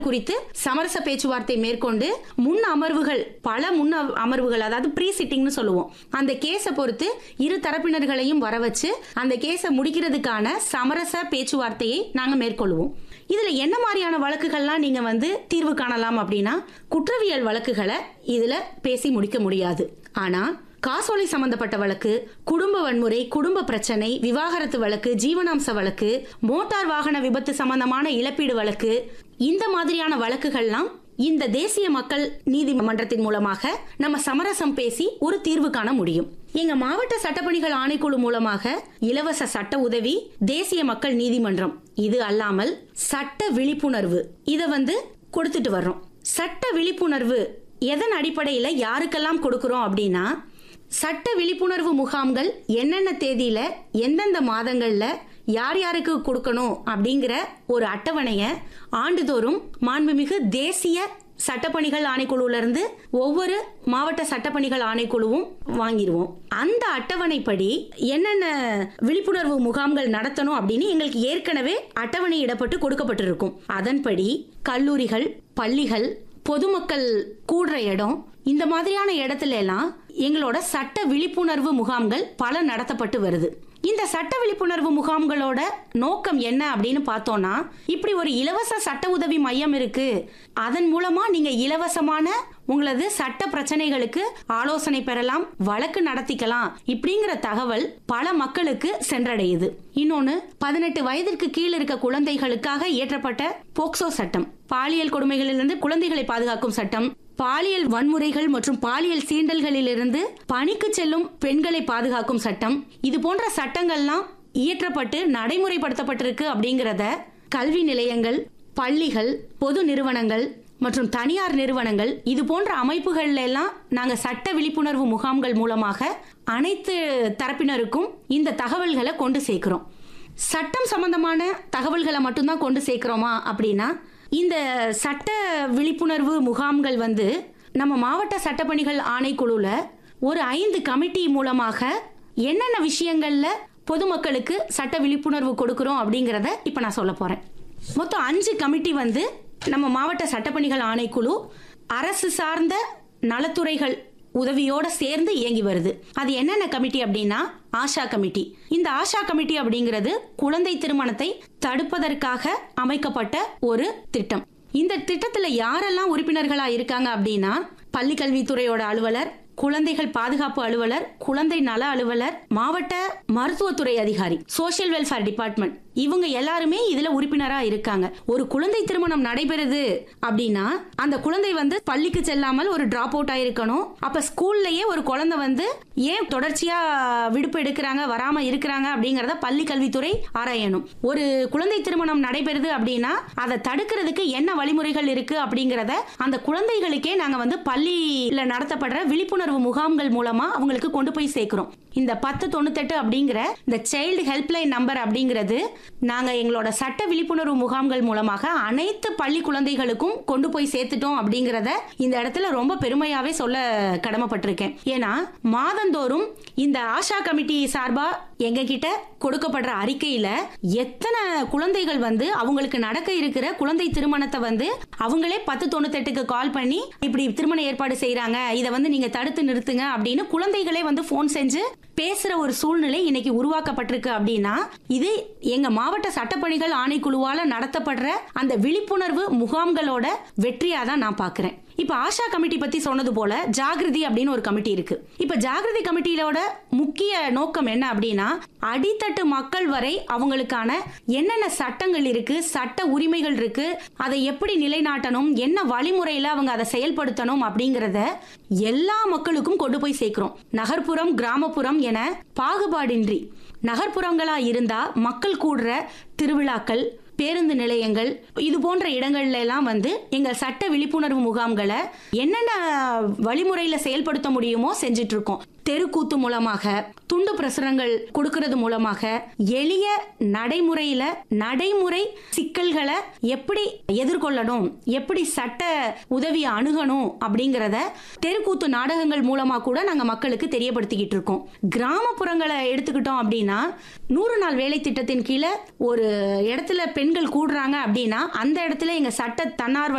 குறித்து சமரச பேச்சுவார்த்தை மேற்கொண்டு முன் அமர்வுகள் பல முன் அம- அமர்வுகள் அதாவது ப்ரீ சிட்டிங்னு சொல்லுவோம் அந்த கேஸை பொறுத்து இரு தரப்பினர்களையும் வர வச்சு அந்த கேஸை முடிக்கிறதுக்கான சமரச பேச்சுவார்த்தையை நாங்க மேற்கொள்வோம் இதுல என்ன மாதிரியான வழக்குகள்லாம் நீங்க வந்து தீர்வு காணலாம் அப்படின்னா குற்றவியல் வழக்குகளை இதுல பேசி முடிக்க முடியாது ஆனா காசோலை சம்பந்தப்பட்ட வழக்கு குடும்ப வன்முறை குடும்ப பிரச்சனை விவாகரத்து வழக்கு ஜீவனாம்ச வழக்கு மோட்டார் வாகன விபத்து சம்பந்தமான இழப்பீடு வழக்கு இந்த மாதிரியான வழக்குகள்லாம் இந்த தேசிய மக்கள் நீதிமன்றத்தின் மூலமாக நம்ம சமரசம் பேசி ஒரு தீர்வு காண முடியும் எங்க மாவட்ட சட்டப்பணிகள் ஆணைக்குழு மூலமாக இலவச சட்ட உதவி தேசிய மக்கள் நீதிமன்றம் இது அல்லாமல் சட்ட விழிப்புணர்வு இத வந்து கொடுத்துட்டு வர்றோம் சட்ட விழிப்புணர்வு எதன் அடிப்படையில யாருக்கெல்லாம் கொடுக்கிறோம் அப்படின்னா சட்ட விழிப்புணர்வு முகாம்கள் என்னென்ன தேதியில எந்தெந்த மாதங்கள்ல யார் யாருக்கு கொடுக்கணும் அப்படிங்கிற ஒரு அட்டவணைய ஆண்டுதோறும் மாண்புமிகு தேசிய சட்டப்பணிகள் ஆணைக்குழுல இருந்து ஒவ்வொரு மாவட்ட சட்டப்பணிகள் ஆணைக்குழுவும் வாங்கிடுவோம் அந்த அட்டவணைப்படி என்னென்ன விழிப்புணர்வு முகாம்கள் நடத்தணும் அப்படின்னு எங்களுக்கு ஏற்கனவே அட்டவணையிடப்பட்டு கொடுக்கப்பட்டிருக்கும் அதன்படி கல்லூரிகள் பள்ளிகள் பொதுமக்கள் கூடுற இடம் இந்த மாதிரியான இடத்துல எல்லாம் எங்களோட சட்ட விழிப்புணர்வு முகாம்கள் பல நடத்தப்பட்டு வருது இந்த சட்ட விழிப்புணர்வு முகாம்களோட நோக்கம் என்ன அப்படின்னு பார்த்தோம்னா இப்படி ஒரு இலவச சட்ட உதவி மையம் இருக்கு அதன் மூலமா நீங்க இலவசமான உங்களது சட்ட பிரச்சனைகளுக்கு ஆலோசனை பெறலாம் வழக்கு நடத்திக்கலாம் இப்படிங்கிற தகவல் பல மக்களுக்கு சென்றடையுது இன்னொன்னு பதினெட்டு வயதிற்கு கீழ் இருக்க குழந்தைகளுக்காக இயற்றப்பட்ட போக்சோ சட்டம் பாலியல் கொடுமைகளிலிருந்து குழந்தைகளை பாதுகாக்கும் சட்டம் பாலியல் வன்முறைகள் மற்றும் பாலியல் சீண்டல்களிலிருந்து பணிக்கு செல்லும் பெண்களை பாதுகாக்கும் சட்டம் இது போன்ற சட்டங்கள்லாம் இயற்றப்பட்டு நடைமுறைப்படுத்தப்பட்டிருக்கு அப்படிங்கறத கல்வி நிலையங்கள் பள்ளிகள் பொது நிறுவனங்கள் மற்றும் தனியார் நிறுவனங்கள் இது போன்ற அமைப்புகள்ல எல்லாம் நாங்க சட்ட விழிப்புணர்வு முகாம்கள் மூலமாக அனைத்து தரப்பினருக்கும் இந்த தகவல்களை கொண்டு சேர்க்கிறோம் சட்டம் சம்பந்தமான தகவல்களை மட்டும்தான் கொண்டு சேர்க்கிறோமா அப்படின்னா இந்த சட்ட விழிப்புணர்வு முகாம்கள் வந்து நம்ம மாவட்ட சட்டப்பணிகள் ஆணைக்குழுல ஒரு ஐந்து கமிட்டி மூலமாக என்னென்ன விஷயங்கள்ல பொதுமக்களுக்கு சட்ட விழிப்புணர்வு கொடுக்கிறோம் அப்படிங்கறத இப்ப நான் சொல்ல போறேன் மொத்தம் அஞ்சு கமிட்டி வந்து நம்ம மாவட்ட சட்டப்பணிகள் ஆணைக்குழு அரசு சார்ந்த நலத்துறைகள் உதவியோட சேர்ந்து இயங்கி வருது அது என்னென்ன கமிட்டி அப்படின்னா ஆஷா கமிட்டி இந்த ஆஷா கமிட்டி அப்படிங்கிறது குழந்தை திருமணத்தை தடுப்பதற்காக அமைக்கப்பட்ட ஒரு திட்டம் இந்த திட்டத்துல யாரெல்லாம் உறுப்பினர்களா இருக்காங்க அப்படின்னா பள்ளி கல்வித்துறையோட அலுவலர் குழந்தைகள் பாதுகாப்பு அலுவலர் குழந்தை நல அலுவலர் மாவட்ட மருத்துவத்துறை அதிகாரி சோஷியல் வெல்ஃபேர் டிபார்ட்மெண்ட் இவங்க எல்லாருமே இதுல உறுப்பினரா இருக்காங்க ஒரு குழந்தை திருமணம் நடைபெறுது அப்படின்னா அந்த குழந்தை வந்து பள்ளிக்கு செல்லாமல் ஒரு டிராப் அவுட் ஆயிருக்கணும் அப்ப ஸ்கூல்லயே ஒரு குழந்தை வந்து ஏன் தொடர்ச்சியா விடுப்பு எடுக்கிறாங்க வராம இருக்கிறாங்க அப்படிங்கறத பள்ளி கல்வித்துறை ஆராயணும் ஒரு குழந்தை திருமணம் நடைபெறுது அப்படின்னா அதை தடுக்கிறதுக்கு என்ன வழிமுறைகள் இருக்கு அப்படிங்கறத அந்த குழந்தைகளுக்கே நாங்க வந்து பள்ளியில நடத்தப்படுற விழிப்புணர்வு முகாம்கள் மூலமா அவங்களுக்கு கொண்டு போய் சேர்க்கிறோம் இந்த பத்து தொண்ணூத்தெட்டு அப்படிங்கிற இந்த சைல்டு ஹெல்ப்லைன் நம்பர் அப்படிங்கிறது நாங்க எங்களோட சட்ட விழிப்புணர்வு முகாம்கள் மூலமாக அனைத்து பள்ளி குழந்தைகளுக்கும் கொண்டு போய் சேர்த்துட்டோம் அப்படிங்கறத இந்த இடத்துல ரொம்ப பெருமையாவே சொல்ல கடமைப்பட்டிருக்கேன் ஏன்னா மாதந்தோறும் இந்த ஆஷா கமிட்டி சார்பா எங்க கிட்ட கொடுக்கப்படுற அறிக்கையில எத்தனை குழந்தைகள் வந்து அவங்களுக்கு நடக்க இருக்கிற குழந்தை திருமணத்தை வந்து அவங்களே பத்து தொண்ணூத்தெட்டுக்கு கால் பண்ணி இப்படி திருமண ஏற்பாடு செய்றாங்க இதை வந்து நீங்க தடுத்து நிறுத்துங்க அப்படின்னு குழந்தைகளே வந்து போன் செஞ்சு பேசுற ஒரு சூழ்நிலை இன்னைக்கு உருவாக்கப்பட்டிருக்கு அப்படின்னா இது எங்க மாவட்ட சட்டப்பணிகள் ஆணைக்குழுவால நடத்தப்படுற அந்த விழிப்புணர்வு முகாம்களோட வெற்றியா தான் நான் பாக்குறேன் இப்ப ஆஷா கமிட்டி பத்தி சொன்னது போல ஜாகிரதி அப்படின்னு ஒரு கமிட்டி இருக்கு இப்ப ஜாகிரதி கமிட்டியோட முக்கிய நோக்கம் என்ன அப்படின்னா அடித்தட்டு மக்கள் வரை அவங்களுக்கான என்னென்ன சட்டங்கள் இருக்கு சட்ட உரிமைகள் இருக்கு அதை எப்படி நிலைநாட்டணும் என்ன வழிமுறையில அவங்க அதை செயல்படுத்தணும் அப்படிங்கறத எல்லா மக்களுக்கும் கொண்டு போய் சேர்க்கிறோம் நகர்ப்புறம் கிராமப்புறம் என பாகுபாடின்றி நகர்ப்புறங்களா இருந்தா மக்கள் கூடுற திருவிழாக்கள் பேருந்து நிலையங்கள் இது போன்ற இடங்கள்ல எல்லாம் வந்து எங்க சட்ட விழிப்புணர்வு முகாம்களை என்னென்ன வழிமுறையில செயல்படுத்த முடியுமோ செஞ்சுட்டு இருக்கோம் தெருக்கூத்து மூலமாக துண்டு பிரசுரங்கள் கொடுக்கறது மூலமாக எளிய நடைமுறையில நடைமுறை சிக்கல்களை எப்படி எதிர்கொள்ளணும் எப்படி சட்ட உதவி அணுகணும் அப்படிங்கறத தெருக்கூத்து நாடகங்கள் மூலமா கூட நாங்க மக்களுக்கு தெரியப்படுத்திக்கிட்டு இருக்கோம் கிராமப்புறங்களை எடுத்துக்கிட்டோம் அப்படின்னா நூறு நாள் வேலை திட்டத்தின் கீழே ஒரு இடத்துல பெண்கள் கூடுறாங்க அப்படின்னா அந்த இடத்துல எங்க சட்ட தன்னார்வ